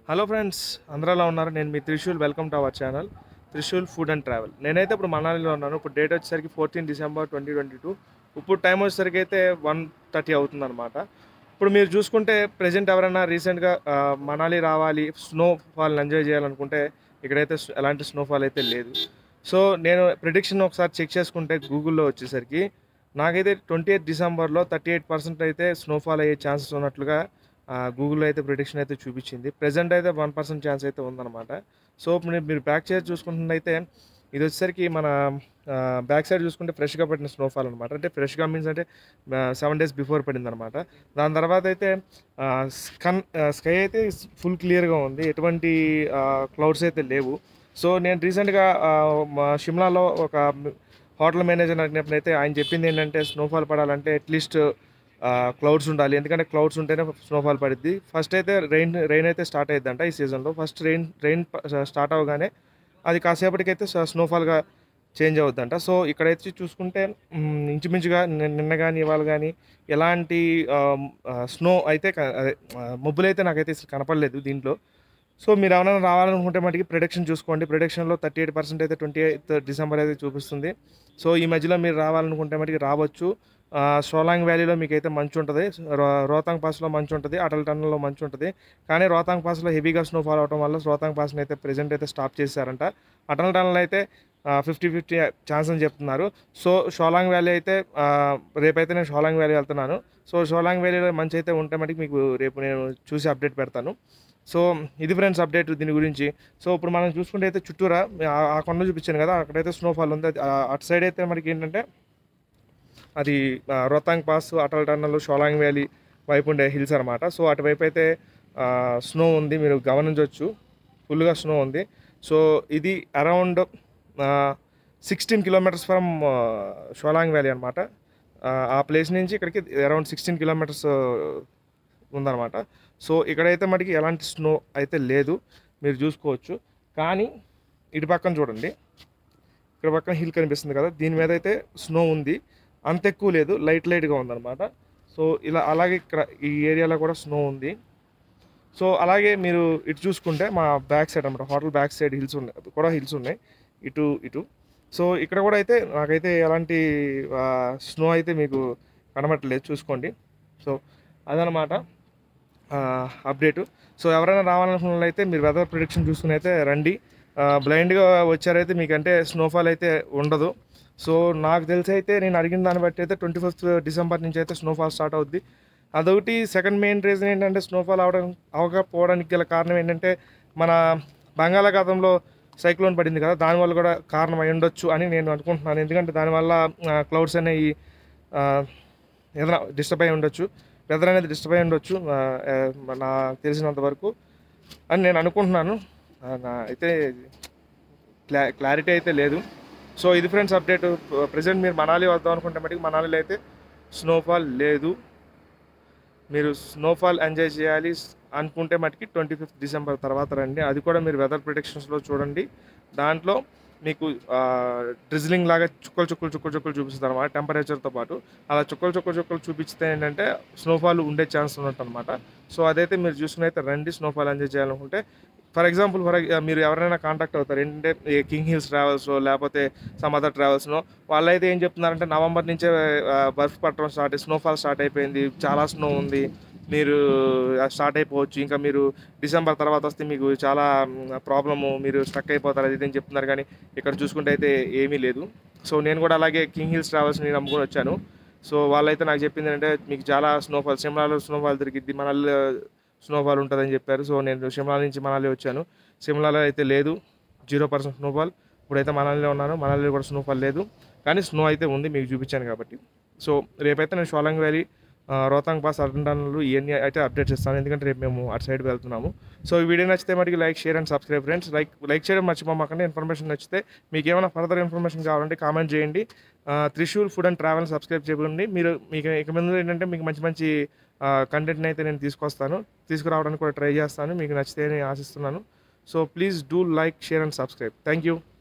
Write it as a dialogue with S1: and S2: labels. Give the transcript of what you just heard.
S1: hello friends అందరూ ఎలా ఉన్నారు నేను మీ Trishul welcome to our channel Trishul food and travel నేనైతే ఇప్పుడు మనాలిలో ఉన్నాను ఇప్పుడు డేట్ వచ్చేసరికి fourteen December twenty twenty two ఇప్పుడు టైం వచ్చేసరికి అయితే వన్ థర్టీ అవుతుంది అనమాట ఇప్పుడు మీరు చూసుకుంటే ప్రజెంట్ ఎవరైనా రీసెంట్గా మనాలి రావాలి స్నో ఫాల్ ఎంజాయ్ చేయాలనుకుంటే ఇక్కడైతే s- ఎలాంటి స్నోఫాల్ అయితే లేదు సో నేను ప్రిడిక్షన్ ఒకసారి చెక్ చేసుకుంటే గూగుల్లో వచ్చేసరికి నాకైతే ట్వంటీ ఎయిత్ డిసెంబర్లో థర్టీ ఎయిట్ పర్సెంట్ అయితే స్నోఫాల్ అయ్యే ఛాన్సెస్ ఉన్నట్లుగా గూగుల్లో అయితే ప్రిడిక్షన్ అయితే చూపించింది ప్రజెంట్ అయితే వన్ పర్సెంట్ ఛాన్స్ అయితే ఉందన్నమాట సో ఇప్పుడు మీరు- మీరు బ్యాక్ సైడ్ చూసుకుంటున్నట్టయితే ఇది వచ్చేసరికి మన బ్యాక్ సైడ్ చూసుకుంటే ఫ్రెష్గా పడిన స్నోఫాల్ అనమాట అంటే ఫ్రెష్గా మీన్స్ అంటే సెవెన్ డేస్ బిఫోర్ పడింది అనమాట దాని తర్వాత అయితే స్కన్ స్కై అయితే ఫుల్ క్లియర్గా ఉంది ఎటువంటి క్లౌడ్స్ అయితే లేవు సో నేను రీసెంట్గా మా షిమ్లాలో ఒక హోటల్ మేనేజర్ అడిగినప్పుడు అయితే ఆయన చెప్పింది ఏంటంటే స్నోఫాల్ పడాలంటే అట్లీస్ట్ క్లౌడ్స్ ఉండాలి ఎందుకంటే క్లౌడ్స్ ఉంటేనే స్నోఫాల్ పడుద్ది ఫస్ట్ అయితే రెయిన్ రెయిన్ అయితే స్టార్ట్ అయ్యిద్దంట ఈ సీజన్లో ఫస్ట్ రెయిన్ రెయిన్ స్టార్ట్ అవగానే అది కాసేపటికైతే స్నోఫాల్గా చేంజ్ అవుద్దంట సో ఇక్కడైతే చూసుకుంటే మ్, ఇంచుమించుగా నిన్న నిన్న కానీ ఇవాళ కానీ ఎలాంటి స్నో అయితే క- అదే ఆ, మబ్బులైతే నాకైతే అసలు కనపడలేదు దీంట్లో సో మీరు ఎవరైనా రావాలనుకుంటే మటుకి ప్రొడక్షన్ చూసుకోండి ప్రొడక్షన్లో థర్టీ ఎయిట్ పర్సెంట్ అయితే ట్వంటీ ఎయిత్ డిసెంబర్ అయితే చూపిస్తుంది సో ఈ మధ్యలో మీరు రావాలనుకుంటే మటుకి రావచ్చు ఆ, సోలాంగ్ వ్యాలీలో మీకు అయితే మంచు ఉంటుంది రో- రోతాంగ్ పాస్లో మంచు ఉంటుంది అటల్ టన్నల్లో మంచు ఉంటుంది కానీ రోతాంగ్ పాస్లో హెవీగా స్నో ఫాల్ అవడం వల్ల రోతాంగ్ పాస్ని అయితే ప్రెజెంట్ అయితే స్టాప్ చేశారంట అటల్ టన్నల్ అయితే ఫిఫ్టీ ఫిఫ్టీ ఛాన్స్ అని చెప్తున్నారు సో షోలాంగ్ వ్యాలీ అయితే ఆ, రేపైతే నేను షోలాంగ్ వ్యాలీ వెళ్తున్నాను సో షోలాంగ్ వ్యాలీలో మంచి అయితే ఉంటే మటుకు మీకు రేపు నేను చూసి అప్డేట్ పెడతాను సో ఇది ఫ్రెండ్స్ అప్డేట్ దీని గురించి సో ఇప్పుడు మనం చూసుకుంటే అయితే చుట్టూరా ఆ- ఆ కొండ చూపించాను కదా అక్కడైతే స్నోఫాల్ ఉంది అది- ఆ- అటు సైడ్ అయితే మనకి ఏంటంటే అది ఆ, Rohtang pass Atal tunnel Solang valley వైపు ఉండే హిల్స్ అనమాట సో అటువైపు అయితే స్నో ఉంది మీరు గమనించవచ్చు ఫుల్గా స్నో ఉంది సో ఇది around sixteen kilometres from Solang valley అనమాట ఆ ప్లేస్ నుంచి ఇక్కడికి అరౌండ్ సిక్స్టీన్ కిలోమీటర్స్ ఉందన్నమాట సో ఇక్కడైతే మనకి ఎలాంటి స్నో అయితే లేదు మీరు చూసుకోవచ్చు కానీ ఇటు పక్కన చూడండి ఇక్కడ పక్కన హిల్ కనిపిస్తుంది కదా దీని మీద అయితే స్నో ఉంది అంత ఎక్కువ లేదు లైట్ లైట్గా ఉందన్నమాట సో ఇలా అలాగే ఇక్కడ ఈ ఏరియాలో కూడా స్నో ఉంది సో అలాగే మీరు ఇటు చూసుకుంటే మా బ్యాక్ సైడ్ అనమాట హోటల్ బ్యాక్ సైడ్ హిల్స్ ఉన్నాయి కూడా హిల్స్ ఉన్నాయి ఇటు ఇటు సో ఇక్కడ కూడా అయితే నాకైతే ఎలాంటి స్నో అయితే మీకు కనబట్టలేదు చూసుకోండి సో అదనమాట అప్డేటు సో ఎవరైనా రావాలనుకున్న వాళ్ళైతే మీరు వెదర్ ప్రిడిక్షన్ చూసుకుని అయితే రండి బ్లైండ్గా వచ్చారైతే మీకంటే స్నోఫాల్ అయితే ఉండదు సో నాకు తెలిసి అయితే నేను అడిగిన దాన్ని బట్టి అయితే ట్వంటీ ఫిఫ్త్ డిసెంబర్ నుంచి అయితే స్నోఫాల్ స్టార్ట్ అవుద్ది అదొకటి సెకండ్ మెయిన్ రీజన్ ఏంటంటే స్నోఫాల్ అవడం అవకపోవడానికి గల కారణం ఏంటంటే మన బంగాళాఖాతంలో సైక్లోన్ పడింది కదా దానివల్ల కూడా కారణం అయి ఉండొచ్చు అని నేను అనుకుంటున్నాను ఎందుకంటే దానివల్ల క్లౌడ్స్ అనేవి ఆ, ఏదైనా డిస్టర్బ్ అయి ఉండొచ్చు వెదర్ అనేది డిస్టర్బ్ అయి ఉండొచ్చు ఆ, ఆ, నాకు తెలిసినంత వరకు అని నేను అనుకుంటున్నాను ఆ, నా అయితే క్లా క్లారిటీ అయితే లేదు సో ఇది ఫ్రెండ్స్ అప్డేట్ ప్రజెంట్ మీరు మనాలి వద్దాం అనుకుంటే మటుకు మనాలిలో అయితే స్నోఫాల్ లేదు మీరు స్నోఫాల్ ఎంజాయ్ చేయాలి అనుకుంటే మటుకి ట్వంటీ ఫిఫ్త్ డిసెంబర్ తర్వాత రండి అది కూడా మీరు వెదర్ ప్రిడిక్షన్స్లో చూడండి దాంట్లో మీకు డ్రిజ్లింగ్ లాగా చుక్కలు చుక్కలు చుక్కలు చుక్కలు చూపిస్తుంది అనమాట టెంపరేచర్తో పాటు అలా చుక్కలు చుక్కలు చుక్కలు చూపిస్తే ఏంటంటే స్నోఫాల్ ఉండే ఛాన్స్ ఉన్నట్టు అనమాట సో అదైతే మీరు చూసుకుని అయితే రండి స్నోఫాల్ ఎంజాయ్ చేయాలనుకుంటే ఫర్ ఎగ్జాంపుల్ ఫర్ మీరు ఎవరైనా కాంటాక్ట్ అవుతారు ఏంటంటే ఈ కింగ్ హిల్స్ ట్రావెల్స్ లేకపోతే సమ్ అదర్ ట్రావెల్స్నో వాళ్ళైతే ఏం చెప్తున్నారంటే నవంబర్ నుంచే బర్ఫ్ పట్టడం స్టార్ట్ స్నోఫాల్ స్టార్ట్ అయిపోయింది చాలా స్నో ఉంది మీరు స్టార్ట్ అయిపోవచ్చు ఇంకా మీరు డిసెంబర్ తర్వాత వస్తే మీకు చాలా ప్రాబ్లము మీరు స్టక్ అయిపోతారు అది ఇది అని చెప్తున్నారు కానీ ఇక్కడ చూసుకుంటే అయితే ఏమీ లేదు సో నేను కూడా అలాగే కింగ్ హిల్స్ ట్రావెల్స్ని నమ్ముకొని వచ్చాను సో వాళ్ళైతే నాకు చెప్పింది ఏంటంటే మీకు చాలా స్నోఫాల్ సిమ్లాలో స్నోఫాల్ దొరికిద్ది మనల్ని స్నోఫాల్ ఉంటుందని చెప్పారు సో నేను షిమ్లా నుంచి మనాలి వచ్చాను సిమ్లాలో అయితే లేదు జీరో పర్సెంట్ స్నోఫాల్ ఇప్పుడైతే మనాలిలో ఉన్నాను మనాలిలో కూడా స్నోఫాల్ లేదు కానీ స్నో అయితే ఉంది మీకు చూపించాను కాబట్టి సో రేపైతే నేను షోలాంగ్ వ్యాలీ ఆ, రోహతాంగ్ పాస్ అటెండన్లు ఇవన్నీ అయితే అప్డేట్ చేస్తాను ఎందుకంటే రేపు మేము అటు సైడ్ వెళ్తున్నాము సో ఈ వీడియో నచ్చితే మటుకు like share and subscribe friends like like చేయడం మర్చిపోమాకండి ఇన్ఫర్మేషన్ నచ్చితే మీకు ఏమైనా ఫర్దర్ ఇన్ఫర్మేషన్ కావాలంటే కామెంట్ చేయండి ఆ, Trishul food and travel subscribe చేయండి మీరు మీకు ఇక ముందు ఏంటంటే మీకు మంచి మంచి కంటెంట్ని అయితే నేను తీసుకొస్తాను తీసుకురావడానికి కూడా ట్రై చేస్తాను మీకు నచ్చితే అని ఆశిస్తున్నాను so please do like share and subscribe thank you